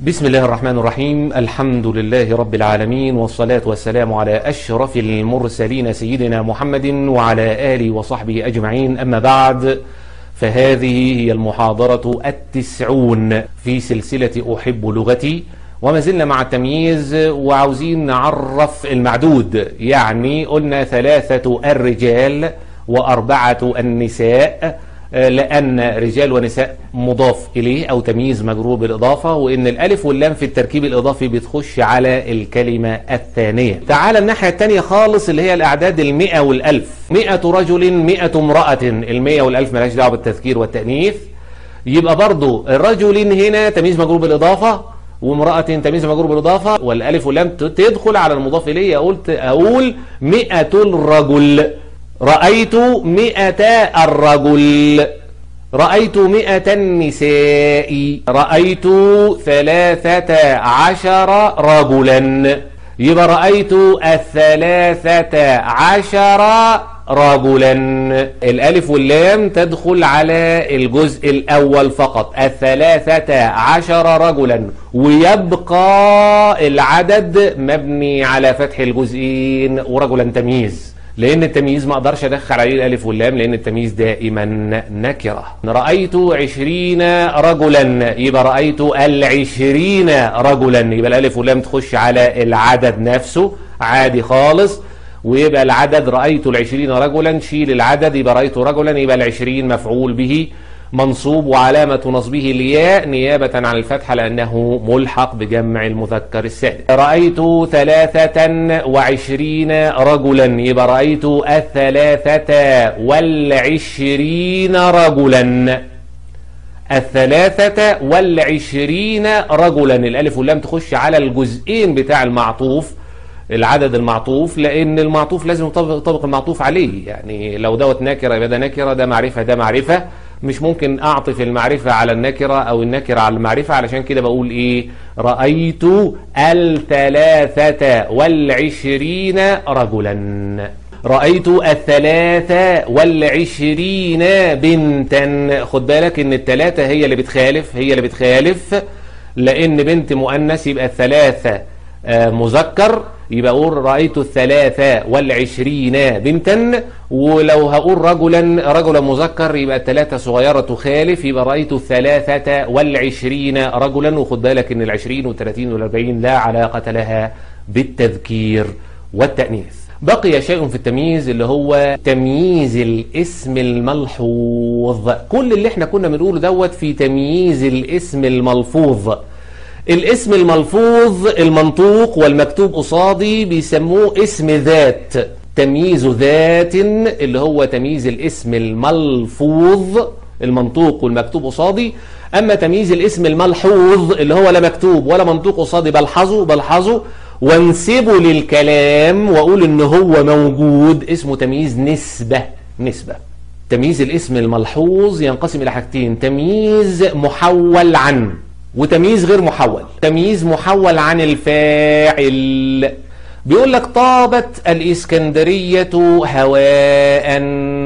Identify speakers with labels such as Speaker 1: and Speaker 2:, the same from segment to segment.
Speaker 1: بسم الله الرحمن الرحيم الحمد لله رب العالمين والصلاة والسلام على أشرف المرسلين سيدنا محمد وعلى آله وصحبه أجمعين أما بعد فهذه هي المحاضرة التسعون في سلسلة أحب لغتي وما زلنا مع التمييز وعاوزين نعرف المعدود يعني قلنا ثلاثة الرجال وأربعة النساء لأن رجال ونساء مضاف إليه أو تمييز مجرور بالإضافة وإن الألف واللام في التركيب الإضافي بتخش على الكلمة الثانية تعال الناحية الثانية خالص اللي هي الأعداد المئة والألف مئة رجل مئة امرأة المئة والألف ملاش دعوة بالتذكير والتأنيث يبقى برضو الرجل هنا تمييز مجرور بالإضافة وامرأة تمييز مجرور بالإضافة والألف واللام تدخل على المضاف إليه قلت أقول مئة الرجل رأيت مئة الرجل رأيت مئة النساء رأيت ثلاثة عشر رجلا يبقى رأيت الثلاثة عشر رجلا الألف واللام تدخل على الجزء الأول فقط الثلاثة عشر رجلا ويبقى العدد مبني على فتح الجزئين ورجلا تمييز لأن التمييز ما أقدرش أدخل عليه الألف واللام لأن التمييز دائما نكرة رأيت عشرين رجلا يبقى رأيت العشرين رجلا يبقى الألف واللام تخش على العدد نفسه عادي خالص ويبقى العدد رأيت العشرين رجلا شيل العدد يبقى رأيت رجلا يبقى العشرين مفعول به منصوب وعلامة نصبه الياء نيابة عن الفتحة لأنه ملحق بجمع المذكر السالم رأيت ثلاثة وعشرين رجلا يبقى رأيت الثلاثة والعشرين رجلا الثلاثة والعشرين رجلا الألف واللام تخش على الجزئين بتاع المعطوف العدد المعطوف لأن المعطوف لازم يطبق المعطوف عليه يعني لو دوت نكرة يبقى ده نكرة ده معرفة ده معرفة مش ممكن أعطف المعرفة على النكرة أو النكرة على المعرفة علشان كده بقول إيه رأيت الثلاثة والعشرين رجلا رأيت الثلاثة والعشرين بنتا خد بالك ان الثلاثة هي اللي بتخالف هي اللي بتخالف لان بنت مؤنث يبقى الثلاثة مذكر يبقى أقول رأيت الثلاثة والعشرين بنتا ولو هقول رجلا رجلا مذكر يبقى الثلاثة صغيرة تخالف يبقى رأيت الثلاثة والعشرين رجلا وخد بالك ان العشرين والثلاثين والاربعين لا علاقة لها بالتذكير والتأنيث بقي شيء في التمييز اللي هو تمييز الاسم الملحوظ كل اللي احنا كنا بنقوله دوت في تمييز الاسم الملفوظ الاسم الملفوظ المنطوق والمكتوب قصادي بيسموه اسم ذات تمييز ذات اللي هو تمييز الاسم الملفوظ المنطوق والمكتوب قصادي اما تمييز الاسم الملحوظ اللي هو لا مكتوب ولا منطوق قصادي بلحظه بلحظه وانسبه للكلام واقول ان هو موجود اسمه تمييز نسبة نسبة تمييز الاسم الملحوظ ينقسم الى حاجتين تمييز محول عن وتمييز غير محول تمييز محول عن الفاعل بيقول لك طابت الإسكندرية هواء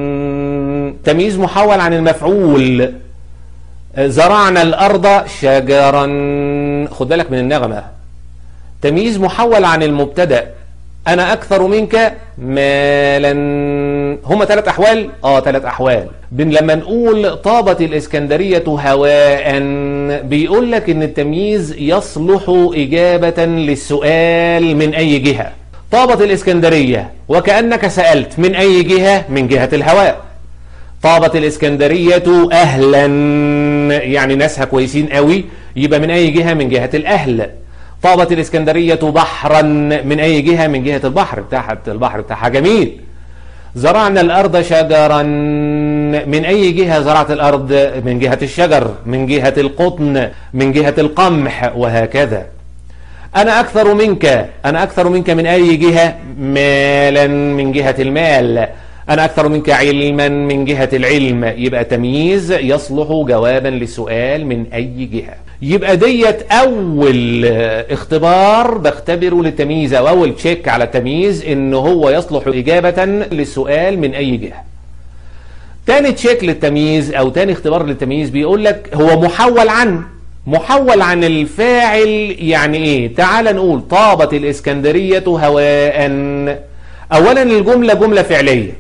Speaker 1: تمييز محول عن المفعول زرعنا الأرض شجرا خد بالك من النغمة تمييز محول عن المبتدأ أنا أكثر منك مالا هما ثلاث أحوال آه ثلاث أحوال بن لما نقول طابت الإسكندرية هواء بيقول لك إن التمييز يصلح إجابة للسؤال من أي جهة طابت الإسكندرية وكأنك سألت من أي جهة من جهة الهواء طابت الإسكندرية أهلا يعني ناسها كويسين قوي يبقى من أي جهة من جهة الأهل طابت الإسكندرية بحرا من أي جهة من جهة البحر بتاعت البحر بتاعها جميل زرعنا الأرض شجرا من أي جهة زرعت الأرض من جهة الشجر من جهة القطن من جهة القمح وهكذا أنا أكثر منك أنا أكثر منك من أي جهة مالا من جهة المال أنا أكثر منك علما من جهة العلم يبقى تمييز يصلح جوابا للسؤال من أي جهة يبقى ديت أول اختبار بختبره للتمييز أو أول تشيك على التمييز إن هو يصلح إجابة للسؤال من أي جهة تاني تشيك للتمييز أو تاني اختبار للتمييز بيقول لك هو محول عن محول عن الفاعل يعني ايه تعال نقول طابت الاسكندرية هواء اولا الجملة جملة فعلية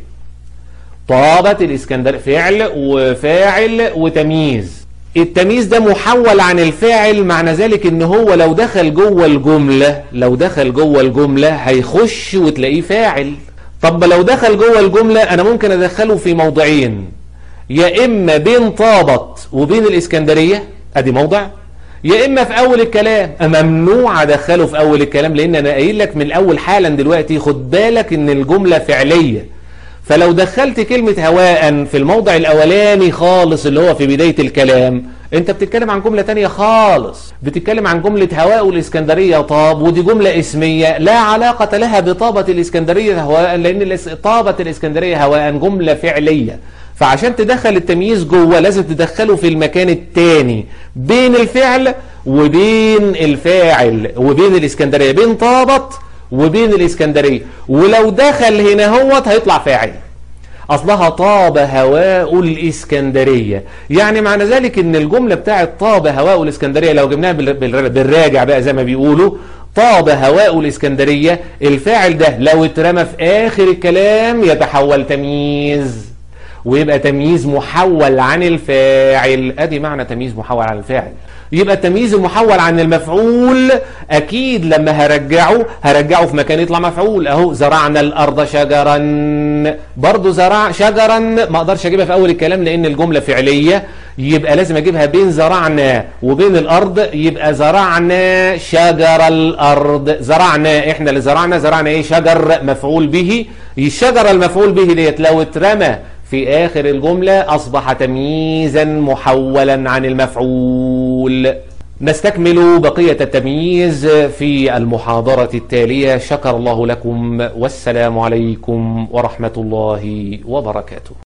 Speaker 1: طابت الاسكندرية فعل وفاعل وتمييز التمييز ده محول عن الفاعل معنى ذلك ان هو لو دخل جوه الجملة لو دخل جوه الجملة هيخش وتلاقيه فاعل طب لو دخل جوه الجملة انا ممكن ادخله في موضعين يا اما بين طابت وبين الاسكندرية ادي موضع يا اما في اول الكلام ممنوع ادخله في اول الكلام لان انا قايل لك من الاول حالا دلوقتي خد بالك ان الجملة فعلية فلو دخلت كلمة هواء في الموضع الاولاني خالص اللي هو في بداية الكلام انت بتتكلم عن جملة تانية خالص بتتكلم عن جملة هواء الاسكندرية طاب ودي جملة اسمية لا علاقة لها بطابة الاسكندرية هواء لان طابة الاسكندرية هواء جملة فعلية فعشان تدخل التمييز جوه لازم تدخله في المكان التاني بين الفعل وبين الفاعل وبين الاسكندرية بين طابت وبين الاسكندرية ولو دخل هنا هوت هيطلع فاعل اصلها طاب هواء الاسكندرية يعني معنى ذلك ان الجملة بتاعت طاب هواء الاسكندرية لو جبناها بالراجع بقى زي ما بيقولوا طاب هواء الاسكندرية الفاعل ده لو اترمى في اخر الكلام يتحول تمييز ويبقى تمييز محول عن الفاعل ادي معنى تمييز محول عن الفاعل يبقى التمييز المحول عن المفعول اكيد لما هرجعه هرجعه في مكان يطلع مفعول اهو زرعنا الارض شجرا برضو زرع شجرا ما اقدرش اجيبها في اول الكلام لان الجملة فعلية يبقى لازم اجيبها بين زرعنا وبين الارض يبقى زرعنا شجر الارض زرعنا احنا اللي زرعنا زرعنا ايه شجر مفعول به الشجر المفعول به ديت لو اترمى في آخر الجملة أصبح تمييزا محولا عن المفعول نستكمل بقية التمييز في المحاضرة التالية شكر الله لكم والسلام عليكم ورحمة الله وبركاته